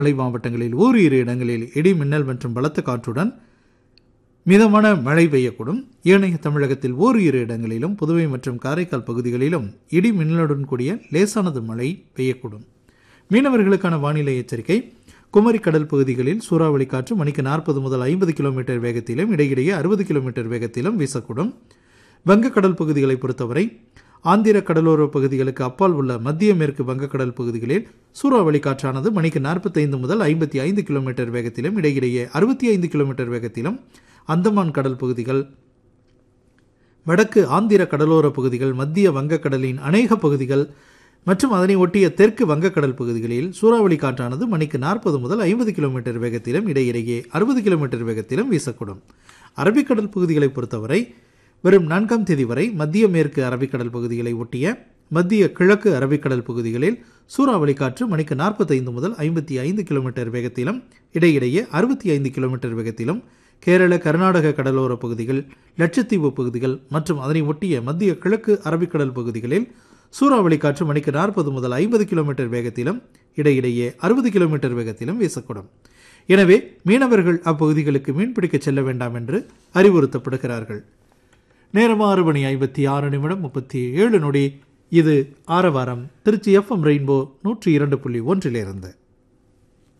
மலை மாவட்டங்களில் ஓரிரு இடங்களில் இடி மின்னல் மற்றும் பலத்த காற்றுடன் மிதமான மழை பெய்யக்கூடும் ஏனைய தமிழகத்தில் ஓரிரு இடங்களிலும் புதுவை மற்றும் காரைக்கால் பகுதிகளிலும் இடி மின்னலுடன் கூடிய லேசானது மழை பெய்யக்கூடும் மீனவர்களுக்கான வானிலை எச்சரிக்கை குமரி கடல் பகுதிகளில் சூறாவளி காற்று மணிக்கு நாற்பது முதல் ஐம்பது கிலோமீட்டர் வேகத்திலும் இடையிடையே அறுபது கிலோமீட்டர் வேகத்திலும் வீசக்கூடும் வங்கக்கடல் பகுதிகளை பொறுத்தவரை ஆந்திர கடலோர பகுதிகளுக்கு அப்பால் உள்ள மத்திய மேற்கு வங்கக்கடல் பகுதிகளில் சூறாவளி காற்றானது மணிக்கு நாற்பத்தைந்து முதல் ஐம்பத்தி ஐந்து கிலோமீட்டர் வேகத்திலும் இடையிடையே அறுபத்தி ஐந்து கிலோமீட்டர் வேகத்திலும் அந்தமான் கடல் பகுதிகள் வடக்கு ஆந்திர கடலோர பகுதிகள் மத்திய வங்கக்கடலின் அநேக பகுதிகள் மற்றும் அதனை ஒட்டிய தெற்கு வங்கக்கடல் பகுதிகளில் சூறாவளி காற்றானது மணிக்கு நாற்பது முதல் ஐம்பது கிலோமீட்டர் வேகத்திலும் இடையிடையே அறுபது கிலோமீட்டர் வேகத்திலும் வீசக்கூடும் அரபிக்கடல் பகுதிகளை பொறுத்தவரை வரும் நான்காம் தேதி வரை மத்திய மேற்கு அரபிக்கடல் பகுதிகளை ஒட்டிய மத்திய கிழக்கு அரபிக்கடல் பகுதிகளில் சூறாவளி காற்று மணிக்கு நாற்பத்தைந்து முதல் ஐம்பத்தி ஐந்து கிலோமீட்டர் வேகத்திலும் இடையிடையே அறுபத்தி ஐந்து கிலோமீட்டர் வேகத்திலும் கேரள கர்நாடக கடலோர பகுதிகள் லட்சத்தீவு பகுதிகள் மற்றும் அதனை ஒட்டிய மத்திய கிழக்கு அரபிக்கடல் பகுதிகளில் சூறாவளி காற்று மணிக்கு நாற்பது முதல் ஐம்பது கிலோமீட்டர் வேகத்திலும் இடையிடையே அறுபது கிலோமீட்டர் வேகத்திலும் வீசக்கூடும் எனவே மீனவர்கள் அப்பகுதிகளுக்கு மீன்பிடிக்க செல்ல வேண்டாம் என்று அறிவுறுத்தப்படுகிறார்கள் நேரம் ஆறு மணி ஐம்பத்தி ஆறு நிமிடம் முப்பத்தி ஏழு நொடி இது ஆரவாரம் திருச்சி எஃப்எம் ரெயின்போ நூற்றி இரண்டு புள்ளி ஒன்றிலிருந்து